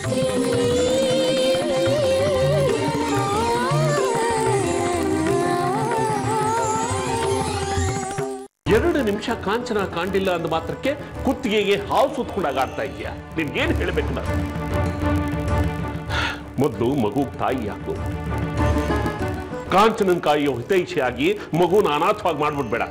ಎರಡು ನಿಮಿಷ ಕಾಂಚನ ಕಾಣಿಲ್ಲ ಅಂದ ಮಾತ್ರಕ್ಕೆ ಕುತ್ತಿಗೆಗೆ ಹಾವು ಸುತ್ಕೊಂಡಾಗ ಆಡ್ತಾ ಇದೆಯಾ ನಿನ್ಗೇನು ಹೇಳಬೇಕು ನಾನು ಮೊದಲು ಮಗು ತಾಯಿ ಆಗು ಕಾಂಚನನ್ ಕಾಯಿಯೋ ಹಿತೈಷಿಯಾಗಿ ಮಗುನ ಅನಾಥವಾಗಿ ಮಾಡ್ಬಿಡ್ಬೇಡ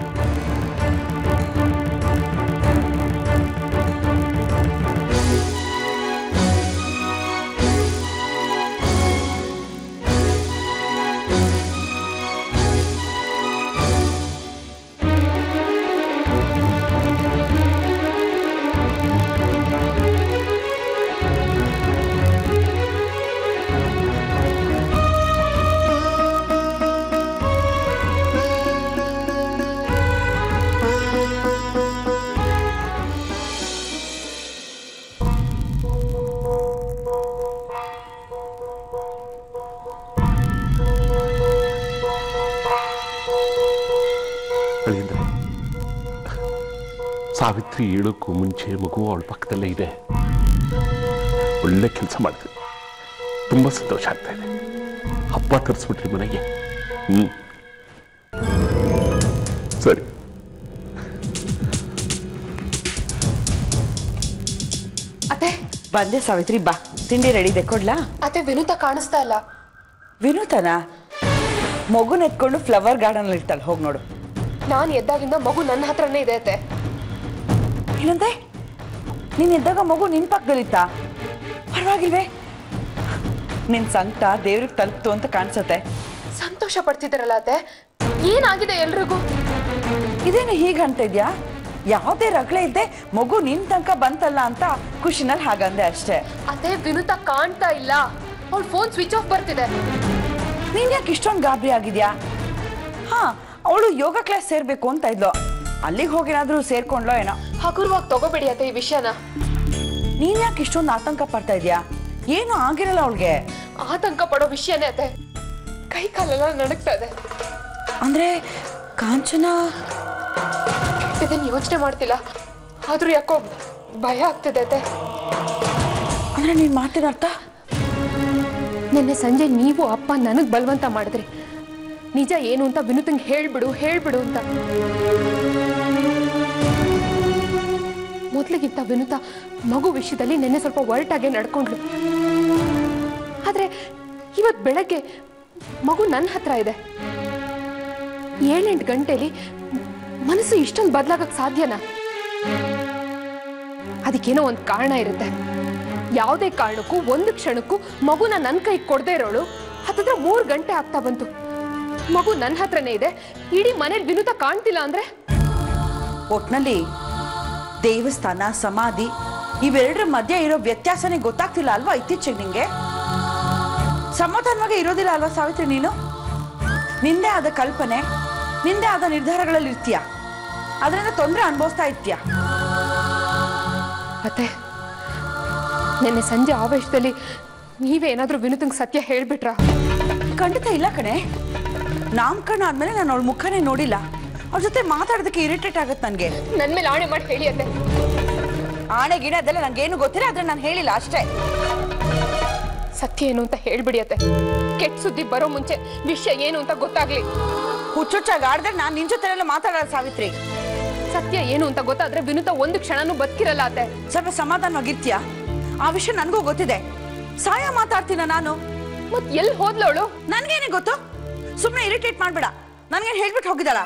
ಅಳಿಯಂದ್ರೆ ಸಾವಿತ್ರಿ ಏಳಕ್ಕೂ ಮುಂಚೆ ಮಗು ಅವಳ ಪಕ್ಕದಲ್ಲೇ ಇದೆ ಒಳ್ಳೆ ಕೆಲಸ ಮಾಡ್ತೀವಿ ತುಂಬಾ ಸಂತೋಷ ಆಗ್ತಾ ಇದೆ ಹಬ್ಬ ತರಿಸ್ಬಿಟ್ರಿ ಮನೆಗೆ ಹ್ಮ್ ಸರಿ ಅತ್ತೆ ಬಂದೆ ಸಾವಿತ್ರಿ ಬಾ ತಿಂಡಿ ರೆಡಿ ಇದೆ ಕೊಡ್ಲಾ ಅತ್ತೆ ವಿನುತ ಕಾಣಿಸ್ತಾ ಇಲ್ಲ ವಿನೂತನ ಮಗುನ ಎತ್ಕೊಂಡು ಫ್ಲವರ್ ಗಾರ್ಡನ್ ಇರ್ತಾಳೆ ಹೋಗಿ ನೋಡು ನಾನು ಎದ್ದಾಗಿಂದ ಮಗು ನನ್ನ ಹತ್ರನೇ ಇದೆ ಅತ್ತೆ ಏನಂತೆ ನೀನ್ ಎದ್ದಾಗ ಮಗು ನಿನ್ ಪಕ್ಕದಲ್ಲಿತ್ತಾ ಪರವಾಗಿಲ್ವೇ ನಿನ್ ಸಂಕಟ ದೇವ್ರಿಗೆ ತಲುಪ್ತು ಅಂತ ಕಾಣಿಸುತ್ತೆ ಸಂತೋಷ ಪಡ್ತಿದ್ದಾರಲ್ಲ ಅತ್ತೆ ಏನಾಗಿದೆ ಎಲ್ರಿಗೂ ಇದೇನು ಹೀಗೆ ಅಂತ ಇದ್ಯಾ ಯಾವುದೇ ರಗಳೆ ಇದ್ದೆ ಮಗು ನಿನ್ ತನಕ ಬಂತಲ್ಲ ಅಂತ ಖುಷಿನಲ್ಲಿ ಹಾಗಂದೆ ಅಷ್ಟೇ ಅತ್ತೆ ವಿನುತ ಕಾಣ್ತಾ ಇಲ್ಲ ಅವ್ಳ ಫೋನ್ ಸ್ವಿಚ್ ಆಫ್ ಬರ್ತಿದೆ ನೀನ್ ಯಾಕೆ ಇಷ್ಟೊಂದು ಗಾಬರಿ ಆಗಿದ್ಯಾ ಹಾ ಅವಳು ಯೋಗ ಕ್ಲಾಸ್ ಸೇರ್ಬೇಕು ಅಂತ ಇದ್ಲು ಅಲ್ಲಿಗೆ ಹೋಗಿನಾದ್ರೂ ಸೇರ್ಕೊಂಡ್ಲೋ ಏನೋ ಹಗುರವಾಗಿ ತಗೋಬೇಡಿ ಅತ್ತೆ ಈ ವಿಷಯನ ನೀನ್ ಯಾಕೆ ಇಷ್ಟೊಂದು ಆತಂಕ ಪಡ್ತಾ ಇದ್ಯಾ ಏನು ಆಗಿರಲ್ಲ ಅವಳಿಗೆ ಆತಂಕ ಪಡೋ ವಿಷಯನೇ ಅತ್ತೆ ಕೈ ಕಾಲೆಲ್ಲ ನಡಕ್ತಾ ಇದೆ ಅಂದ್ರೆ ಕಾಂಚನ ಇದನ್ನ ಯೋಚನೆ ಮಾಡ್ತಿಲ್ಲ ಆದ್ರೂ ಯಾಕೋ ಭಯ ಆಗ್ತಿದೆ ಅತ್ತೆ ಅಂದ್ರೆ ನೀನ್ ಮಾತಿನ ಅರ್ಥ ನಿನ್ನೆ ಸಂಜೆ ನೀವು ಅಪ್ಪ ನನಗ್ ಬಲವಂತ ಮಾಡಿದ್ರಿ ನಿಜ ಏನು ಅಂತ ವಿನುತಂಗ್ ಹೇಳ್ಬಿಡು ಹೇಳ್ಬಿಡು ಅಂತ ಮೊದ್ಲಿಗಿಂತ ವಿನುತ ಮಗು ವಿಷಯದಲ್ಲಿ ನಿನ್ನೆ ಸ್ವಲ್ಪ ಒರಟಾಗೆ ನಡ್ಕೊಂಡ್ಲು ಆದ್ರೆ ಇವತ್ ಬೆಳಗ್ಗೆ ಮಗು ನನ್ನ ಹತ್ರ ಇದೆ ಏಳೆಂಟು ಗಂಟೆಲಿ ಮನಸ್ಸು ಇಷ್ಟೊಂದು ಬದಲಾಗಕ್ ಸಾಧ್ಯನಾ ಅದಕ್ಕೇನೋ ಒಂದು ಕಾರಣ ಇರುತ್ತೆ ಯಾವುದೇ ಕಾರಣಕ್ಕೂ ಒಂದು ಕ್ಷಣಕ್ಕೂ ಮಗುನ ನನ್ನ ಕೈಗೆ ಕೊಡದೇ ಇರೋಳು ಹತ್ತತ್ರ ಮೂರು ಗಂಟೆ ಆಗ್ತಾ ಬಂತು ಮಗು ನನ್ನ ಹತ್ರನೇ ಇದೆ ಇಡೀ ಮನೇಲಿ ವಿನುತ ಕಾಣ್ತಿಲ್ಲ ಅಂದ್ರೆ ಒಟ್ನಲ್ಲಿ ದೇವಸ್ಥಾನ ಸಮಾಧಿ ಇವೆರಡರ ಮಧ್ಯೆ ಇರೋ ವ್ಯತ್ಯಾಸನೇ ಗೊತ್ತಾಗ್ತಿಲ್ಲ ಅಲ್ವಾ ಇತ್ತೀಚೆಗೆ ನಿಂಗೆ ಸಮಾಧಾನವಾಗಿ ಇರೋದಿಲ್ಲ ಅಲ್ವಾ ಸಾವಿತ್ರಿ ನೀನು ನಿಂದೇ ಆದ ಕಲ್ಪನೆ ನಿಂದೇ ಆದ ನಿರ್ಧಾರಗಳಲ್ಲಿ ಇರ್ತೀಯ ಅದರಿಂದ ತೊಂದರೆ ಅನುಭವಿಸ್ತಾ ಇರ್ತೀಯ ಮತ್ತೆ ನಿನ್ನೆ ಸಂಜೆ ಆವೇಶದಲ್ಲಿ ನೀವೇನಾದ್ರೂ ವಿನುತಂಗ್ ಸತ್ಯ ಹೇಳ್ಬಿಟ್ರಾ ಖಂಡಿತ ಇಲ್ಲ ಕಣೆ ನಾಮಕರಣ ಆದ್ಮೇಲೆ ನಾನು ಅವಳ ಮುಖನೇ ನೋಡಿಲ್ಲ ಅವ್ರ ಜೊತೆ ಮಾತಾಡೋದಕ್ಕೆ ಇರಿಟೇಟ್ ಆಗುತ್ತೆ ನನಗೆ ನನ್ ಮೇಲೆ ಆಣೆ ಮಾಡಿ ಹೇಳಿ ಅತ್ತೆ ಆಣೆ ಗಿಡ ಅದೆಲ್ಲ ನಂಗೇನು ಗೊತ್ತಿಲ್ಲ ಆದ್ರೆ ನಾನು ಹೇಳಿಲ್ಲ ಅಷ್ಟೇ ಸತ್ಯ ಏನು ಅಂತ ಹೇಳ್ಬಿಡಿ ಅತ್ತೆ ಕೆಟ್ಟ ಸುದ್ದಿ ಬರೋ ಮುಂಚೆ ವಿಷಯ ಏನು ಅಂತ ಗೊತ್ತಾಗ್ಲಿ ಹುಚ್ಚುಚ್ಚಾಗಿ ಆಡಿದ್ರೆ ನಾನು ನಿನ್ ಜೊತೆ ಎಲ್ಲ ಮಾತಾಡಲ್ಲ ಸಾವಿತ್ರಿ ಸತ್ಯ ಏನು ಅಂತ ಗೊತ್ತಾದ್ರೆ ವಿನುತ ಒಂದು ಕ್ಷಣನೂ ಬದುಕಿರಲ್ಲ ಅತ್ತೆ ಸ್ವಲ್ಪ ಸಮಾಧಾನವಾಗಿರ್ತೀಯ ಆ ವಿಷಯ ನನಗೂ ಗೊತ್ತಿದೆ ಸಾಯ ಮಾತಾಡ್ತೀನ ನಾನು ಮತ್ ಎಲ್ಲಿ ಹೋದ್ಲವಳು ನನ್ಗೇನೆ ಗೊತ್ತು ಸುಮ್ಮನೆ ಇರಿಟೇಟ್ ಮಾಡ್ಬೇಡ ನನ್ಗೇನು ಹೇಳ್ಬಿಟ್ಟು ಹೋಗಿದ್ದಾಳ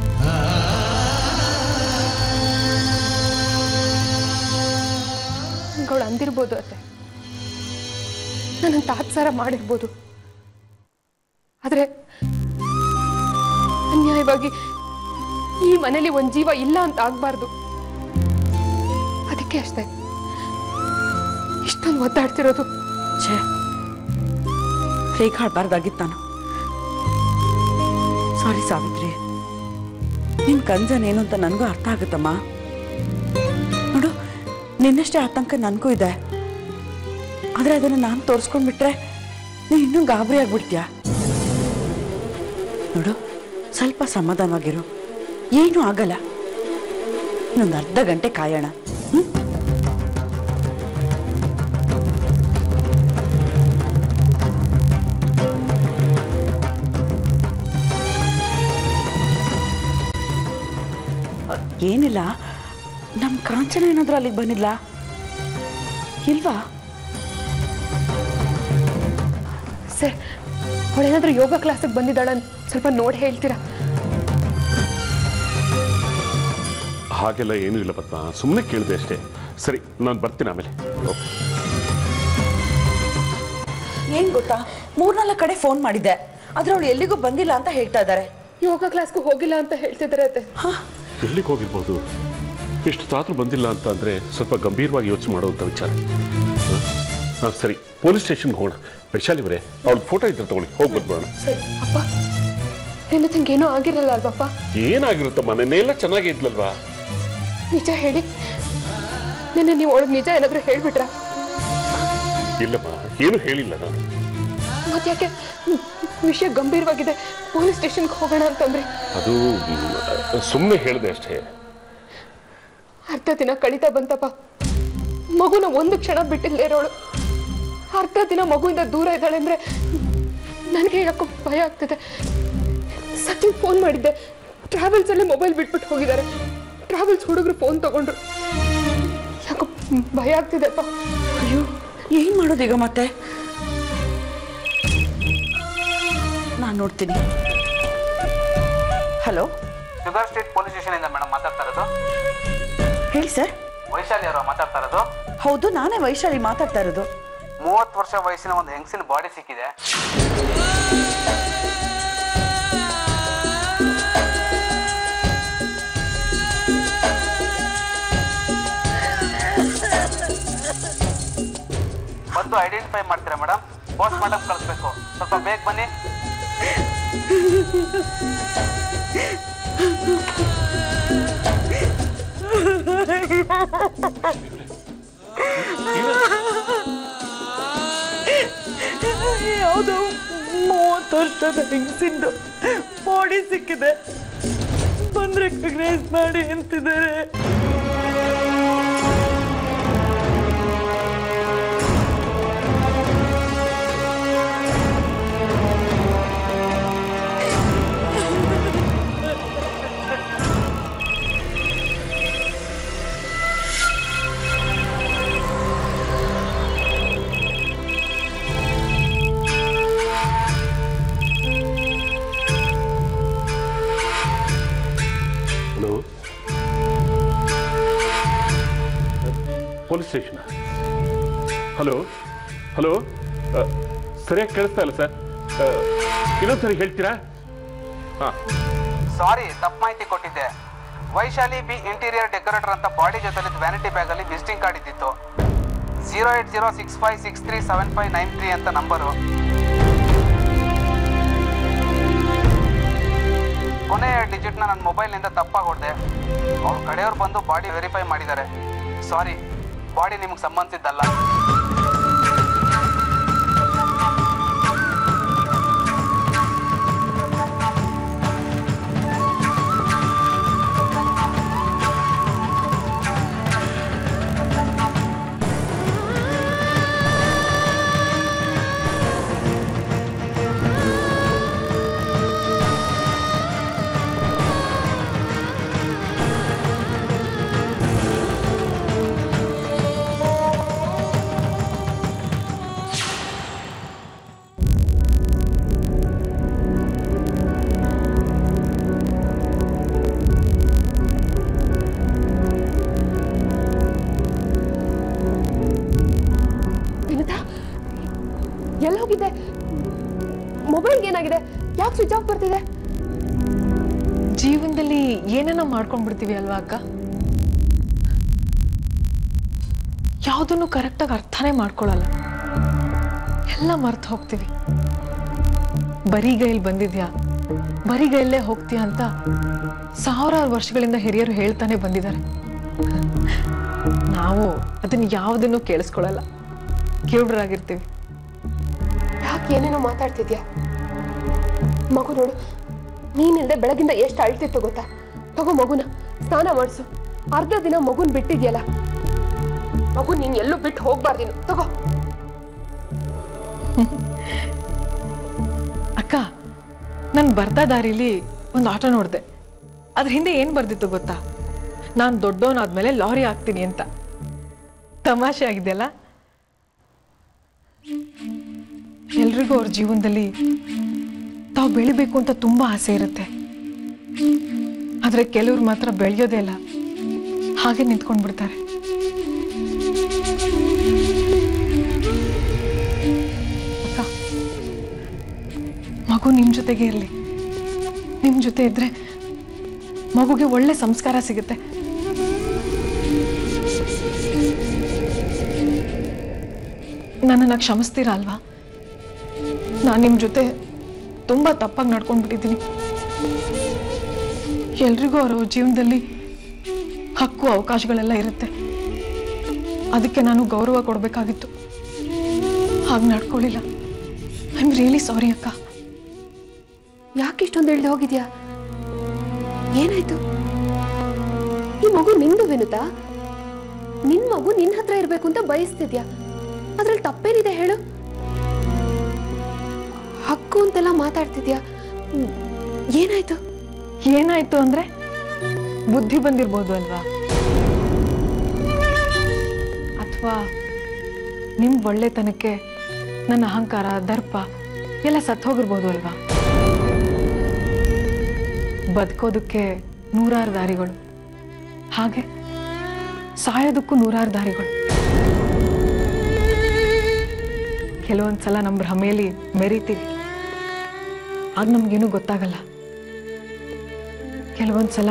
ಅವಳು ಅಂದಿರ್ಬೋದು ಅತ್ತೆ ನನ್ನ ತಾತ್ಸಾರ ಮಾಡಿರ್ಬೋದು ಆದ್ರೆ ಅನ್ಯಾಯವಾಗಿ ಈ ಮನೇಲಿ ಒಂದ್ ಜೀವ ಇಲ್ಲ ಅಂತ ಆಗ್ಬಾರ್ದು ಅದಕ್ಕೆ ಅಷ್ಟೇ ಇಷ್ಟೊಂದು ಒದ್ದಾಡ್ತಿರೋದು ಛೇ ರೇಖಾಡ್ಬಾರ್ದಾಗಿತ್ತು ನಾನು ಸಾರಿ ಸಾವಿತ್ರಿ ನಿನ್ ಕನ್ಸನ್ ಏನು ಅಂತ ನನಗೂ ಅರ್ಥ ಆಗುತ್ತಮ್ಮ ನೋಡು ನಿನ್ನಷ್ಟೇ ಆತಂಕ ನನಗೂ ಇದೆ ಆದ್ರೆ ಅದನ್ನು ನಾನು ತೋರಿಸ್ಕೊಂಡ್ಬಿಟ್ರೆ ನೀನು ಇನ್ನೂ ಗಾಬರಿ ಆಗ್ಬಿಡ್ತೀಯ ನೋಡು ಸ್ವಲ್ಪ ಸಮಾಧಾನವಾಗಿರು ಏನೂ ಆಗಲ್ಲ ಇನ್ನೊಂದು ಅರ್ಧ ಗಂಟೆ ಕಾಯೋಣ ಹ್ಮ್ ಏನಿಲ್ಲ ನಮ್ಮ ಕಾಂಚನ ಏನಾದರೂ ಅಲ್ಲಿಗೆ ಬಂದಿಲ್ಲ ಇಲ್ವಾ ಸರ್ ಅವಳೇನಾದ್ರೂ ಯೋಗ ಕ್ಲಾಸಿಗೆ ಬಂದಿದ್ದಾಳ ಅಂತ ಸ್ವಲ್ಪ ನೋಡಿ ಹೇಳ್ತೀರಾ ಹಾಗೆಲ್ಲ ಏನೂ ಇಲ್ಲ ಪದ್ಮ ಸುಮ್ಮನೆ ಕೇಳಿದೆ ಅಷ್ಟೇ ಸರಿ ನಾನು ಬರ್ತೀನಿ ಆಮೇಲೆ ಓಕೆ ಏನ್ ಗೊತ್ತಾ ಮೂರ್ನಾಲ್ಕು ಕಡೆ ಫೋನ್ ಮಾಡಿದ್ದೆ ಆದ್ರೆ ಅವಳು ಎಲ್ಲಿಗೂ ಬಂದಿಲ್ಲ ಅಂತ ಹೇಳ್ತಾ ಇದ್ದಾರೆ ಯೋಗ ಕ್ಲಾಸ್ಗೂ ಹೋಗಿಲ್ಲ ಅಂತ ಹೇಳ್ತಿದ್ದಾರೆ ಅತ್ತೆ ಎಲ್ಲಿಗೆ ಹೋಗಿರ್ಬೋದು ಇಷ್ಟು ತಾತು ಬಂದಿಲ್ಲ ಅಂತ ಅಂದರೆ ಸ್ವಲ್ಪ ಗಂಭೀರವಾಗಿ ಯೋಚನೆ ಮಾಡುವಂಥ ವಿಚಾರ ಹಾಂ ಸರಿ ಪೊಲೀಸ್ ಸ್ಟೇಷನ್ಗೆ ಹೋಗೋಣ ವೈಶಾಲಿ ಅವರೇ ಅವಳ ಫೋಟೋ ಇದ್ರೆ ತಗೊಳ್ಳಿ ಹೋಗಿ ಬಂದ್ಬಿಡೋಣ ಅಪ್ಪ ಎನಿಥಿಂಗ್ ಏನೂ ಆಗಿರಲ್ಲ ಅಲ್ವಪ್ಪ ಏನಾಗಿರುತ್ತಮ್ಮ ನೆನ್ನೆ ಎಲ್ಲ ಚೆನ್ನಾಗೇ ಇದ್ಲಲ್ವಾ ನಿಜ ಹೇಳಿ ನಿನ್ನೆ ನೀವು ಒಳಗೆ ನಿಜ ಏನಾದರೂ ಹೇಳ್ಬಿಟ್ರಾ ಇಲ್ಲಮ್ಮ ಏನು ಹೇಳಿಲ್ಲ ನಾನು ಮತ್ತ್ಯಾಕೆ ವಿಷಯ ಗಂಭೀರವಾಗಿದೆ ಪೊಲೀಸ್ ಸ್ಟೇಷನ್ಗೆ ಹೋಗೋಣ ಅಂತಂದ್ರೆ ಅದು ಸುಮ್ಮನೆ ಹೇಳಿದೆ ಅಷ್ಟೇ ಅರ್ಧ ದಿನ ಕಳೀತಾ ಬಂತಪ್ಪ ಮಗುನ ಒಂದು ಕ್ಷಣ ಬಿಟ್ಟಿಲ್ಲದೆ ಇರೋಳು ಅರ್ಧ ದಿನ ಮಗುವಿಂದ ದೂರ ಇದ್ದಾಳೆ ಅಂದ್ರೆ ನನಗೆ ಯಾಕೋ ಭಯ ಆಗ್ತಿದೆ ಸಚಿನ್ ಫೋನ್ ಮಾಡಿದ್ದೆ ಟ್ರಾವೆಲ್ಸ್ ಅಲ್ಲೇ ಮೊಬೈಲ್ ಬಿಟ್ಬಿಟ್ಟು ಹೋಗಿದ್ದಾರೆ ಟ್ರಾವೆಲ್ಸ್ ಹುಡುಗರು ಫೋನ್ ತಗೊಂಡ್ರು ಯಾಕೋ ಭಯ ಆಗ್ತಿದೆಪ್ಪ ಅಯ್ಯೋ ಏನ್ ಮಾಡೋದು ಈಗ ಮತ್ತೆ ನಾನು ನೋಡ್ತೀನಿ hello sugar street police station ಇಂದ ಮೇಡಮ್ ಮಾತಾಡ್ತಾ ಇರೋದು ಹೇಳಿ ಸರ್ ವೈಶಾಲಿ ಅವರು ಮಾತಾಡ್ತಾ ಇರೋದು ಹೌದು ನಾನೇ ವೈಶಾಲಿ ಮಾತಾಡ್ತಾ ಇರೋದು ಮೂವತ್ತು ವರ್ಷ ವಯಸ್ಸಿನ ಒಂದು ಹೆಂಗಸಿನ ಬಾಡಿ ಸಿಕ್ಕಿದೆ ಬಂದು ಐಡೆಂಟಿಫೈ ಮಾಡ್ತೀರಾ ಮೇಡಮ್ ಪೋಸ್ಟ್ ಮಾರ್ಟಮ್ ಕಳಿಸ್ಬೇಕು ಸ್ವಲ್ಪ ಬೇಗ ಬನ್ನಿ ಯಾವುದು ಮೂವತ್ತು ವರ್ಷದ ಹೆಂಗಸಿಂದು ಬಾಡಿ ಸಿಕ್ಕಿದೆ ಬಂದ್ ರೆಕಗ್ನೈಸ್ ಮಾಡಿ ಅಂತಿದ್ದಾರೆ hello police station hello hello ಸರಿಯಾಗಿ ಕೇಳಿಸ್ತಾ ಇಲ್ಲ ಸರ್ ಇನ್ನೊಂದ್ಸರಿ ಹೇಳ್ತೀರಾ ಹಾಂ ಸಾರಿ ತಪ್ಪು ಮಾಹಿತಿ ಕೊಟ್ಟಿದ್ದೆ ವೈಶಾಲಿ ಬಿ ಇಂಟೀರಿಯರ್ ಡೆಕೋರೇಟರ್ ಅಂತ ಬಾಡಿ ಜೊತೆಲಿ ವ್ಯಾನಿಟಿ ಬ್ಯಾಗ್ ಅಲ್ಲಿ ವಿಸಿಟಿಂಗ್ ಕಾರ್ಡ್ ಇದ್ದಿತ್ತು zero eight zero six five six three seven five nine three ಅಂತ ನಂಬರು ಕೊನೆಯ ಡಿಜಿಟ್ನ ನನ್ನ ಮೊಬೈಲ್ನಿಂದ ತಪ್ಪಾಗಿ ಹೊಡೆದೆ ಅವ್ರ ಕಡೆಯವ್ರು ಬಂದು ಬಾಡಿ ವೆರಿಫೈ ಮಾಡಿದ್ದಾರೆ ಸಾರಿ ಬಾಡಿ ನಿಮಗೆ ಸಂಬಂಧಿಸಿದ್ದಲ್ಲ ವಿನಿತಾ ಎಲ್ಲಿ ಹೋಗಿದ್ದೆ ಮೊಬೈಲ್ಗೆ ಏನಾಗಿದೆ ಯಾಕೆ ಸ್ವಿಚ್ ಆಫ್ ಬರ್ತಿದೆ ಜೀವನದಲ್ಲಿ ಏನೇನೋ ಮಾಡ್ಕೊಂಡ್ಬಿಡ್ತೀವಿ ಅಲ್ವಾ ಅಕ್ಕ ಯಾವುದನ್ನು ಕರೆಕ್ಟಾಗಿ ಅರ್ಥನೇ ಮಾಡ್ಕೊಳ್ಳಲ್ಲ ಎಲ್ಲ ಮರ್ತು ಹೋಗ್ತೀವಿ ಬರಿಗೈಲಿ ಬಂದಿದ್ಯಾ ಬರಿಗೈಲೇ ಹೋಗ್ತೀಯಾ ಅಂತ ಸಾವಿರಾರು ವರ್ಷಗಳಿಂದ ಹಿರಿಯರು ಹೇಳ್ತಾನೆ ಬಂದಿದ್ದಾರೆ ನಾವು ಅದನ್ನ ಯಾವುದನ್ನು ಕೇಳಿಸ್ಕೊಳ್ಳಲ್ಲ ಕಿವುಡರಾಗಿರ್ತೀವಿ ಯಾಕೆ ಏನೇನೋ ಮಾತಾಡ್ತಿದ್ಯಾ ಮಗು ನೋಡು ನೀನಿಲ್ದೆ ಬೆಳಗಿಂದ ಎಷ್ಟು ಅಳ್ತಿತ್ತು ಗೊತ್ತಾ ತಗೋ ಮಗುನ ಸ್ನಾನ ಮಾಡಿಸು ಅರ್ಧ ದಿನ ಮಗುನ್ ಬಿಟ್ಟಿದ್ಯಲ್ಲ ಮಗು ನೀನ್ ಎಲ್ಲೂ ಬಿಟ್ಟು ಹೋಗ್ಬಾರ್ದಿನು ತಗೋ ಅಕ್ಕ ನಾನು ಬರ್ತಾ ದಾರಿಲಿ ಒಂದು ಆಟೋ ನೋಡಿದೆ ಅದ್ರ ಹಿಂದೆ ಏನು ಬರ್ದಿತ್ತು ಗೊತ್ತಾ ನಾನು ದೊಡ್ಡವನಾದ್ಮೇಲೆ ಲಾರಿ ಆಗ್ತೀನಿ ಅಂತ ತಮಾಷೆ ಆಗಿದೆಯಲ್ಲ ಎಲ್ರಿಗೂ ಅವ್ರ ಜೀವನದಲ್ಲಿ ತಾವು ಬೆಳಿಬೇಕು ಅಂತ ತುಂಬಾ ಆಸೆ ಇರುತ್ತೆ ಆದ್ರೆ ಕೆಲವ್ರು ಮಾತ್ರ ಬೆಳೆಯೋದೇ ಇಲ್ಲ ಹಾಗೆ ನಿಂತ್ಕೊಂಡು ಬಿಡ್ತಾರೆ ಅಕ್ಕ, ಮಗು ನಿಮ್ ಜೊತೆಗೆ ಇರಲಿ ನಿಮ್ ಜೊತೆ ಇದ್ರೆ ಮಗುಗೆ ಒಳ್ಳೆ ಸಂಸ್ಕಾರ ಸಿಗುತ್ತೆ ನನ್ನನ್ನು ಕ್ಷಮಿಸ್ತೀರಾ ಅಲ್ವಾ ನಾನು ನಿಮ್ಮ ಜೊತೆ ತುಂಬ ತಪ್ಪಾಗಿ ನಡ್ಕೊಂಡ್ಬಿಟ್ಟಿದ್ದೀನಿ ಎಲ್ರಿಗೂ ಅವರ ಜೀವನದಲ್ಲಿ ಹಕ್ಕು ಅವಕಾಶಗಳೆಲ್ಲ ಇರುತ್ತೆ ಅದಕ್ಕೆ ನಾನು ಗೌರವ ಕೊಡಬೇಕಾಗಿತ್ತು ಹಾಗೆ ನಡ್ಕೊಳ್ಳಿಲ್ಲ ಐ ಆಮ್ ರಿಯಲಿ ಸಾರಿ ಅಕ್ಕ ಯಾಕೆ ಇಷ್ಟೊಂದು ಹೇಳ್ದೆ ಹೋಗಿದ್ಯಾ ಏನಾಯ್ತು ಈ ಮಗು ನಿಂದು ವಿನುತಾ ನಿನ್ ಮಗು ನಿನ್ ಹತ್ರ ಇರ್ಬೇಕು ಅಂತ ಬಯಸ್ತಿದ್ಯಾ ಅದ್ರಲ್ಲಿ ತಪ್ಪೇನಿದೆ ಹೇಳು ಹಕ್ಕು ಅಂತೆಲ್ಲ ಮಾತಾಡ್ತಿದ್ಯಾ ಹ್ಮ್, ಏನಾಯ್ತು ಏನಾಯ್ತು ಅಂದ್ರೆ ಬುದ್ಧಿ ಬಂದಿರ್ಬೋದು ಅಲ್ವಾ ಅಥವಾ ನಿಮ್ ಒಳ್ಳೆತನಕ್ಕೆ ನನ್ನ ಅಹಂಕಾರ ದರ್ಪ ಎಲ್ಲ ಸತ್ತು ಹೋಗಿರ್ಬೋದು ಅಲ್ವಾ ಬದುಕೋದಕ್ಕೆ ನೂರಾರು ದಾರಿಗಳು ಹಾಗೆ ಸಾಯೋದಕ್ಕೂ ನೂರಾರು ದಾರಿಗಳು ಕೆಲವೊಂದ್ಸಲ ನಮ್ಮ ಭ್ರಮೆಯಲ್ಲಿ ಮೆರಿತೀವಿ ಆಗ ನಮ್ಗೇನು ಗೊತ್ತಾಗಲ್ಲ ಕೆಲವೊಂದ್ಸಲ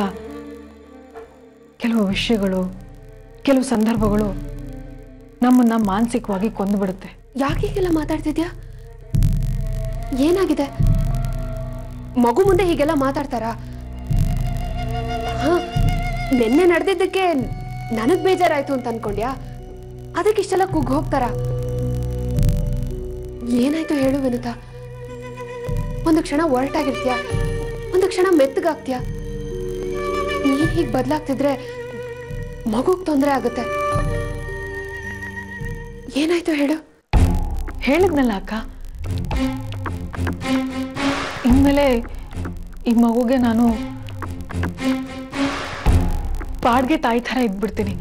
ಕೆಲವು ವಿಷಯಗಳು ಕೆಲವು ಸಂದರ್ಭಗಳು ನಮ್ಮನ್ನ ಮಾನಸಿಕವಾಗಿ ಕೊಂದುಬಿಡುತ್ತೆ ಯಾಕೆ ಹೀಗೆಲ್ಲ ಮಾತಾಡ್ತಿದ್ಯಾ ಏನಾಗಿದೆ ಮಗು ಮುಂದೆ ಹೀಗೆಲ್ಲ ಮಾತಾಡ್ತಾರಾ ಹ ನಿನ್ನೆ ನಡೆದಿದ್ದಕ್ಕೆ ನನಗ್ ಬೇಜಾರಾಯ್ತು ಅಂತ ಅನ್ಕೊಂಡ್ಯಾ ಅದಕ್ಕೆ ಇಷ್ಟೆಲ್ಲ ಕುಗ್ಗ್ ಹೋಗ್ತಾರ ಏನಾಯ್ತು ಹೇಳು ವಿನುತಾ ಒಂದು ಕ್ಷಣ ಒರಟಾಗಿರ್ತೀಯ ಒಂದು ಕ್ಷಣ ಮೆತ್ತಗಾಗ್ತೀಯ ನೀನ್ ಹೀಗ್ ಬದಲಾಗ್ತಿದ್ರೆ ಮಗುಗ್ ತೊಂದರೆ ಆಗುತ್ತೆ ಏನಾಯ್ತು ಹೇಳು ಹೇಳಿದ್ನಲ್ಲ ಅಕ್ಕ ಇನ್ಮೇಲೆ ಈ ಮಗುಗೆ ನಾನು ಬಾಡ್ಗೆ ತಾಯಿ ಥರ ಇದ್ಬಿಡ್ತೀನಿ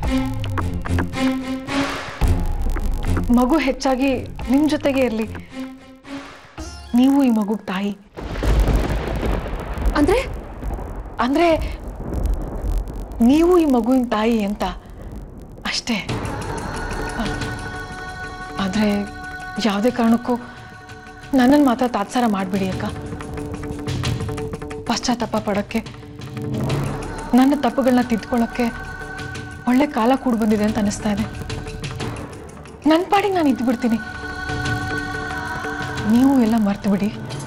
ಮಗು ಹೆಚ್ಚಾಗಿ ನಿಮ್ ಜೊತೆಗೆ ಇರಲಿ ನೀವು ಈ ಮಗುಗ್ ತಾಯಿ ಅಂದ್ರೆ ಅಂದ್ರೆ ನೀವು ಈ ಮಗುವಿನ ತಾಯಿ ಅಂತ ಅಷ್ಟೇ ಅ- ಆದ್ರೆ ಯಾವುದೇ ಕಾರಣಕ್ಕೂ ನನ್ನನ್ನು ಮಾತ್ರ ತಾತ್ಸಾರ ಮಾಡಬೇಡಿ ಅಕ್ಕ ಪಶ್ಚಾತ್ತಾಪ ಪಡೋಕ್ಕೆ ನನ್ನ ತಪ್ಪುಗಳನ್ನ ತಿದ್ಕೊಳ್ಳೋಕ್ಕೆ ಒಳ್ಳೆ ಕಾಲ ಕೂಡ ಬಂದಿದೆ ಅಂತ ಅನಿಸ್ತಾ ಇದೆ ನನ್ನ ಪಾಡಿಗೆ ನಾನು ಇದ್ದು ಬಿಡ್ತೀನಿ ನೀವು ಎಲ್ಲ ಮರ್ತು ಬಿಡಿ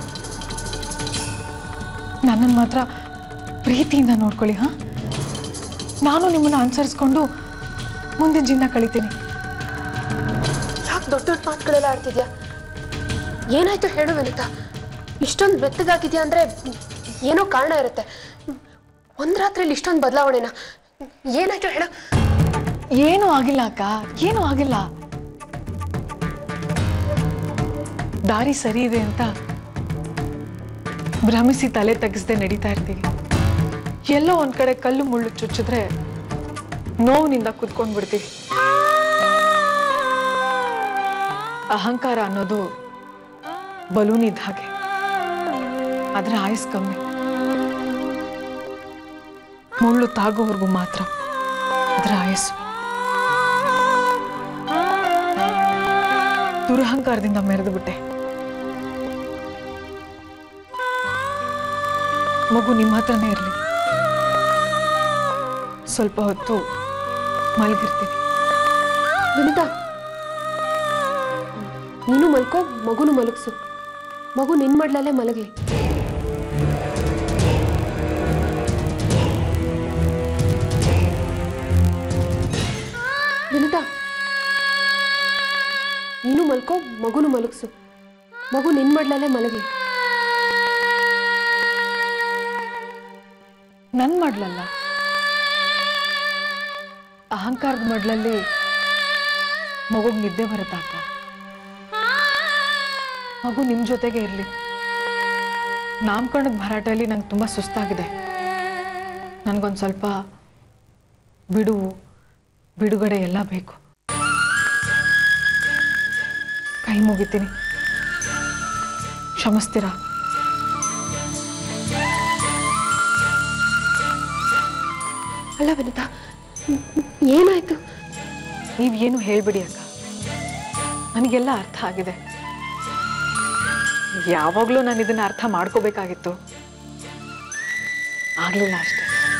ನನ್ನನ್ನು ಮಾತ್ರ ಪ್ರೀತಿಯಿಂದ ನೋಡ್ಕೊಳ್ಳಿ ಹಾ ನಾನು ನಿಮ್ಮನ್ನು ಅನುಸರಿಸ್ಕೊಂಡು ಮುಂದಿನ ಜೀವನ ಕಳಿತೀನಿ ಯಾಕೆ ದೊಡ್ಡ ದೊಡ್ಡ ಮಾತುಗಳೆಲ್ಲ ಆಡ್ತಿದ್ಯಾ ಏನಾಯ್ತು ಹೇಳು ವಿನುತಾ ಇಷ್ಟೊಂದು ಬೆತ್ತಗಾಗಿದ್ಯಾ ಅಂದ್ರೆ ಏನೋ ಕಾರಣ ಇರುತ್ತೆ ಒಂದ್ ರಾತ್ರಿಲಿ ಇಷ್ಟೊಂದು ಬದಲಾವಣೆನ ಏನಾಯ್ತು ಹೇಳು ಏನೂ ಆಗಿಲ್ಲ ಅಕ್ಕ ಏನೂ ಆಗಿಲ್ಲ ದಾರಿ ಸರಿ ಇದೆ ಅಂತ ಭ್ರಮಿಸಿ ತಲೆ ತಗ್ಸದೆ ನಡೀತಾ ಇರ್ತೀವಿ ಎಲ್ಲೋ ಒಂದ್ ಕಡೆ ಕಲ್ಲು ಮುಳ್ಳು ಚುಚ್ಚಿದ್ರೆ ನೋವಿನಿಂದ ಕುತ್ಕೊಂಡ್ ಬಿಡ್ತೀವಿ ಅಹಂಕಾರ ಅನ್ನೋದು ಬಲೂನ್ ಇದ್ದ ಹಾಗೆ ಆದ್ರೆ ಆಯುಸ್ ಕಮ್ಮಿ ಮುಳ್ಳು ತಾಗೋವರೆಗೂ ಮಾತ್ರ ಅದರ ಆಯಸ್ಸು ದುರಹಂಕಾರದಿಂದ ಮೆರೆದು ಬಿಟ್ಟೆ ಮಗು ನಿಮ್ಮ ಹತ್ರನೇ ಇರಲಿ ಸ್ವಲ್ಪ ಹೊತ್ತು ಮಲಗಿರ್ತೀನಿ ವಿನುತಾ ನೀನು ಮಲ್ಕೋ ಮಗುನು ಮಲಗ್ಸು ಮಗು ನಿನ್ ಮಡ್ಲಲ್ಲೇ ಮಲಗ್ಲಿ ವಿನುತಾ ನೀನು ಮಲ್ಕೋ ಮಗುನು ಮಲಗ್ಸು ಮಗು ನಿನ್ ಮಡ್ಲಲ್ಲೇ ಮಲಗ್ಲಿ ನನ್ ಮಾಡ್ಲಲ್ಲ ಅಹಂಕಾರದ ಮಡ್ಲಲ್ಲಿ ಮಗುಗ್ ನಿದ್ದೆ ಬರುತ್ತಾಕ ಮಗು ನಿಮ್ ಜೊತೆಗೆ ಇರ್ಲಿ ನಾಮಕರಣದ ಭರಾಟೆಯಲ್ಲಿ ನಂಗೆ ತುಂಬಾ ಸುಸ್ತಾಗಿದೆ ನನ್ಗೊಂದ್ ಸ್ವಲ್ಪ ಬಿಡುವು ಬಿಡುಗಡೆ ಎಲ್ಲ ಬೇಕು ಕೈ ಮುಗಿತೀನಿ ಕ್ಷಮಿಸ್ತೀರಾ ಅಲ್ಲ ವಿನುತಾ ಏನಾಯ್ತು ನೀವೇನು ಹೇಳ್ಬಿಡಿ ಅಕ್ಕ ನನಗೆಲ್ಲ ಅರ್ಥ ಆಗಿದೆ ಯಾವಾಗಲೂ ನಾನು ಇದನ್ನ ಅರ್ಥ ಮಾಡ್ಕೋಬೇಕಾಗಿತ್ತು ಆಗ್ಲಿಲ್ಲ ಅಷ್ಟೇ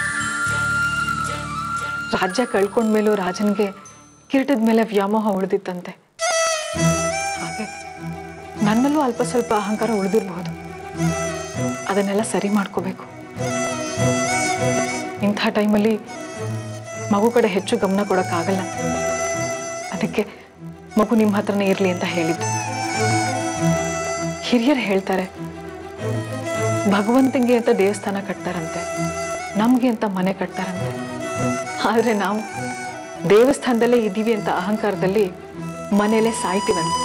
ರಾಜ್ಯ ಕಳ್ಕೊಂಡ್ಮೇಲೂ ರಾಜನ್ಗೆ ಕಿರೀಟದ ಮೇಲೆ ವ್ಯಾಮೋಹ ಉಳಿದಿತ್ತಂತೆ ಹಾಗೆ ನನ್ನಲ್ಲೂ ಅಲ್ಪ ಸ್ವಲ್ಪ ಅಹಂಕಾರ ಉಳಿದಿರಬಹುದು ಅದನ್ನೆಲ್ಲ ಸರಿ ಮಾಡ್ಕೋಬೇಕು ಇಂಥ ಟೈಮಲ್ಲಿ ಮಗು ಕಡೆ ಹೆಚ್ಚು ಗಮನ ಕೊಡೋಕ್ಕಾಗಲ್ಲ ಅದಕ್ಕೆ ಮಗು ನಿಮ್ಮ ಹತ್ರನೇ ಇರಲಿ ಅಂತ ಹೇಳಿದ್ದು ಹಿರಿಯರು ಹೇಳ್ತಾರೆ ಭಗವಂತಂಗೆ ಅಂತ ದೇವಸ್ಥಾನ ಕಟ್ತಾರಂತೆ ನಮ್ಗೆ ಅಂತ ಮನೆ ಕಟ್ತಾರಂತೆ ಆದ್ರೆ ನಾವು ದೇವಸ್ಥಾನದಲ್ಲೇ ಇದ್ದೀವಿ ಅಂತ ಅಹಂಕಾರದಲ್ಲಿ ಮನೆಯಲ್ಲೇ ಸಾಯ್ತೀವಂತೆ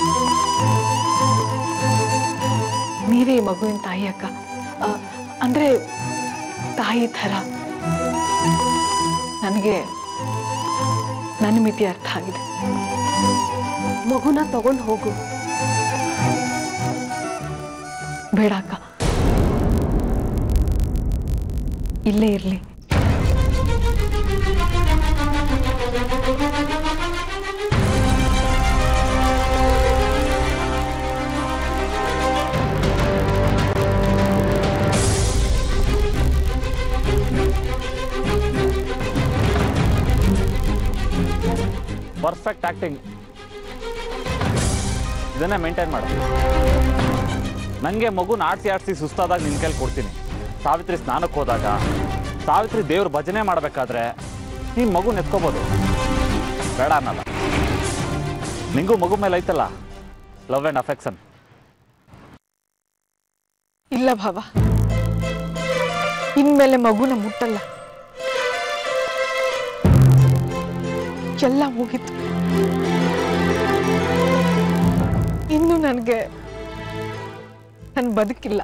ನೀವೇ ಈ ಮಗುವಿನ ತಾಯಿ ಅಕ್ಕ ಆ, ಅಂದ್ರೆ ತಾಯಿ ಥರ ನನಗೆ ನನ್ನ ಮಿತಿ ಅರ್ಥ ಆಗಿದೆ ಮಗುನ ತಗೊಂಡು ಹೋಗು ಬೇಡ ಅಕ್ಕ ಇಲ್ಲೇ ಇರಲಿ ಪರ್ಫೆಕ್ಟ್ ಆಕ್ಟಿಂಗ್ ಇದನ್ನೇ ಮೇಂಟೈನ್ ಮಾಡು ನನಗೆ ಮಗುನ ಆಡ್ಸಿ ಆಡ್ಸಿ ಸುಸ್ತಾದಾಗ ನಿನ್ನ ಕೈಲಿ ಕೊಡ್ತೀನಿ ಸಾವಿತ್ರಿ ಸ್ನಾನಕ್ಕೆ ಹೋದಾಗ ಸಾವಿತ್ರಿ ದೇವ್ರ ಭಜನೆ ಮಾಡಬೇಕಾದ್ರೆ ನೀನು ಮಗುನ ಎತ್ಕೋಬೋದು ಬೇಡ ಅನ್ನಲ್ಲ ನಿಂಗೂ ಮಗು ಮೇಲೆ ಐತಲ್ಲ ಲವ್ ಆ್ಯಂಡ್ ಅಫೆಕ್ಷನ್ ಇಲ್ಲ ಭಾವ ಇನ್ಮೇಲೆ ಮಗುನ ಮುಟ್ಟಲ್ಲ ಎಲ್ಲ ಮುಗೀತು ಇನ್ನು ನನಗೆ ನನ್ನ ಬದುಕಿಲ್ಲ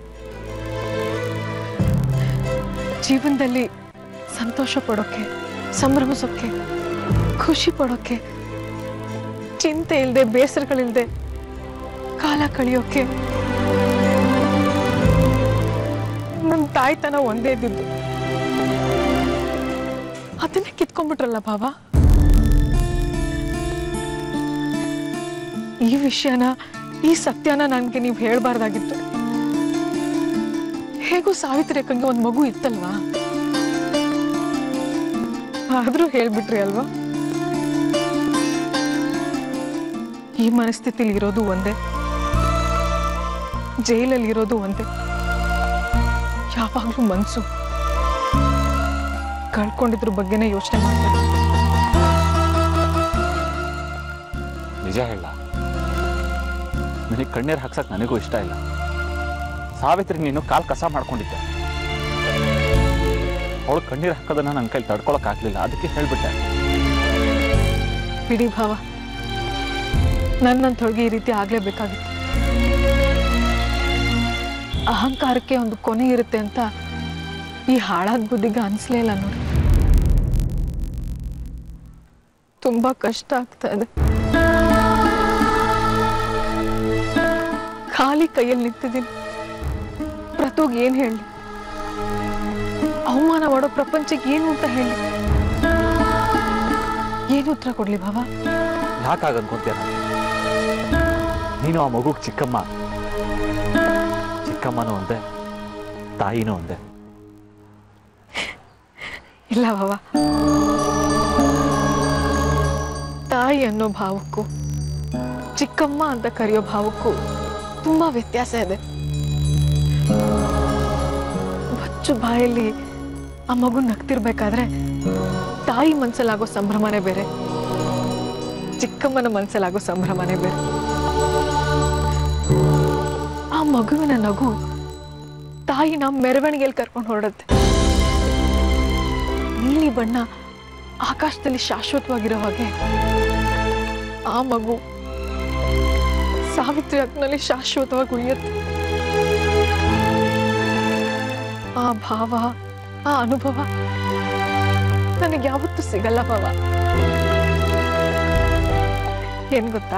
ಜೀವನದಲ್ಲಿ ಸಂತೋಷ ಪಡೋಕೆ ಸಂಭ್ರಮಿಸೋಕೆ ಖುಷಿ ಪಡೋಕೆ ಚಿಂತೆ ಇಲ್ಲದೆ ಬೇಸರಗಳಿಲ್ಲದೆ ಕಾಲ ಕಳೆಯೋಕೆ ನನ್ನ ತಾಯ್ತನ ಒಂದೇ ಇದ್ದಿದ್ದು ಅದನ್ನೇ ಕಿತ್ಕೊಂಡ್ಬಿಟ್ರಲ್ಲ ಭಾವ ಈ ವಿಷಯನ ಈ ಸತ್ಯನ ನನಗೆ ನೀವು ಹೇಳ್ಬಾರ್ದಾಗಿತ್ತು ಹೇಗೂ ಸಾವಿತ್ರಿ ಅಕ್ಕಂಗೆ ಒಂದು ಮಗು ಇತ್ತಲ್ವಾ ಆದ್ರೂ ಹೇಳ್ಬಿಟ್ರಿ ಅಲ್ವಾ ಈ ಮನಸ್ಥಿತಿಲಿ ಇರೋದು ಒಂದೇ ಜೈಲಲ್ಲಿ ಇರೋದು ಒಂದೇ ಯಾವಾಗಲೂ ಮನ್ಸು ಕಳ್ಕೊಂಡಿದ್ರ ಬಗ್ಗೆನೇ ಯೋಚನೆ ಮಾಡ್ತಾರೆ ನಿಜ ಹೇಳ ನನಗೆ ಕಣ್ಣೀರು ಹಾಕ್ಸಕ್ ನನಗೂ ಇಷ್ಟ ಇಲ್ಲ ಸಾವಿತ್ರಿ ನೀನು ಕಾಲ್ ಕಸ ಮಾಡ್ಕೊಂಡಿದ್ದೆ ಅವಳು ಕಣ್ಣೀರು ಹಾಕೋದನ್ನ ನನ್ನ ಕೈಲಿ ತಡ್ಕೊಳಕ್ ಆಗ್ಲಿಲ್ಲ ಅದಕ್ಕೆ ಹೇಳ್ಬಿಟ್ಟೆ ಬಿಡಿ ಭಾವ ನನ್ನಂಥೊಳಗೆ ಈ ರೀತಿ ಆಗ್ಲೇಬೇಕಾಗಿತ್ತು ಅಹಂಕಾರಕ್ಕೆ ಒಂದು ಕೊನೆ ಇರುತ್ತೆ ಅಂತ ಈ ಹಾಳಾದ ಬುದ್ಧಿಗೆ ಅನ್ಸ್ಲೇ ಇಲ್ಲ ನೋಡಿ ತುಂಬಾ ಕಷ್ಟ ಆಗ್ತಾ ಇದೆ ಖಾಲಿ ಕೈಯಲ್ಲಿ ನಿಂತಿದ್ದೀನಿ ಪ್ರತೋಗ್ ಏನ್ ಹೇಳಿ ಅವಮಾನ ಮಾಡೋ ಪ್ರಪಂಚಕ್ಕೆ ಏನು ಅಂತ ಹೇಳಿ ಏನು ಉತ್ತರ ಕೊಡ್ಲಿ ಭಾವ ಯಾಕಾಗ ಅನ್ಕೊಂತೀಯ ನೀನು ಆ ಮಗುಗ್ ಚಿಕ್ಕಮ್ಮ ಚಿಕ್ಕಮ್ಮನೂ ಒಂದೇ ತಾಯಿನೂ ಒಂದೇ ಇಲ್ಲ ಭಾವ ತಾಯಿ ಅನ್ನೋ ಭಾವಕ್ಕೂ ಚಿಕ್ಕಮ್ಮ ಅಂತ ಕರೆಯೋ ಭಾವಕ್ಕೂ ತುಂಬಾ ವ್ಯತ್ಯಾಸ ಇದೆ ಬಚ್ಚು ಬಾಯಲ್ಲಿ ಆ ಮಗು ನಗ್ತಿರ್ಬೇಕಾದ್ರೆ ತಾಯಿ ಮನ್ಸಲ್ಲಾಗೋ ಸಂಭ್ರಮನೇ ಬೇರೆ ಚಿಕ್ಕಮ್ಮನ ಮನ್ಸಲ್ಲಾಗೋ ಸಂಭ್ರಮನೇ ಬೇರೆ ಆ ಮಗುವಿನ ನಗು ತಾಯಿನ ಮೆರವಣಿಗೆಯಲ್ಲಿ ಕರ್ಕೊಂಡು ಹೊರಡುತ್ತೆ ನೀಲಿ ಬಣ್ಣ ಆಕಾಶದಲ್ಲಿ ಶಾಶ್ವತವಾಗಿರೋ ಹಾಗೆ ಆ ಮಗು ಸಾವಿತ್ರಿ ಅಕ್ಕನಲ್ಲಿ ಶಾಶ್ವತವಾಗಿ ಉಳಿಯುತ್ತೆ ಆ ಭಾವ ಆ ಅನುಭವ ನನಗೆ ಯಾವತ್ತೂ ಸಿಗಲ್ಲ ಮಾವ ಏನ್ ಗೊತ್ತಾ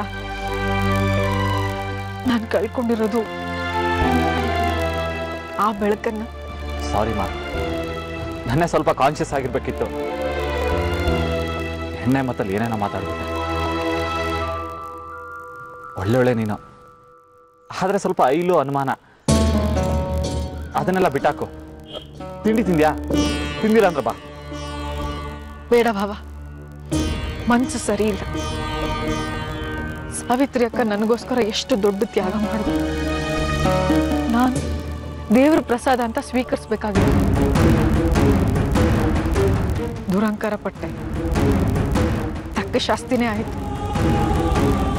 ನಾನು ಕಳ್ಕೊಂಡಿರೋದು ಆ ಬೆಳಕನ್ನ ಸಾರಿ ಮಾ ನನ್ನೇ ಸ್ವಲ್ಪ ಕಾನ್ಷಿಯಸ್ ಆಗಿರ್ಬೇಕಿತ್ತು ಹೆಣ್ಣೆ ಮತ್ತಲ್ಲಿ ಏನೇನೋ ಮಾತಾಡ್ಬಿಟ್ಟೆ ಒಳ್ಳೆ ಒಳ್ಳೆ ನೀನು ಆದ್ರೆ ಸ್ವಲ್ಪ ಐಲು ಅನುಮಾನ ಅದನ್ನೆಲ್ಲ ಬಿಟ್ಟಾಕು ತಿಂಡಿ ತಿಂದ್ಯಾ ತಿಂದಿಲ್ಲ ಅಂದ್ರೆ ಬಾ ಬೇಡ ಭಾವ ಮನ್ಸು ಸರಿ ಇಲ್ಲ ಸಾವಿತ್ರಿ ಅಕ್ಕ ನನಗೋಸ್ಕರ ಎಷ್ಟು ದೊಡ್ಡ ತ್ಯಾಗ ಮಾಡಿದ್ರು ನಾನು ದೇವ್ರ ಪ್ರಸಾದ ಅಂತ ಸ್ವೀಕರಿಸ್ಬೇಕಾಗಿತ್ತು ದುರಂಕಾರ ಪಟ್ಟೆ ತಕ್ಕ ಶಾಸ್ತಿನೇ ಆಯ್ತು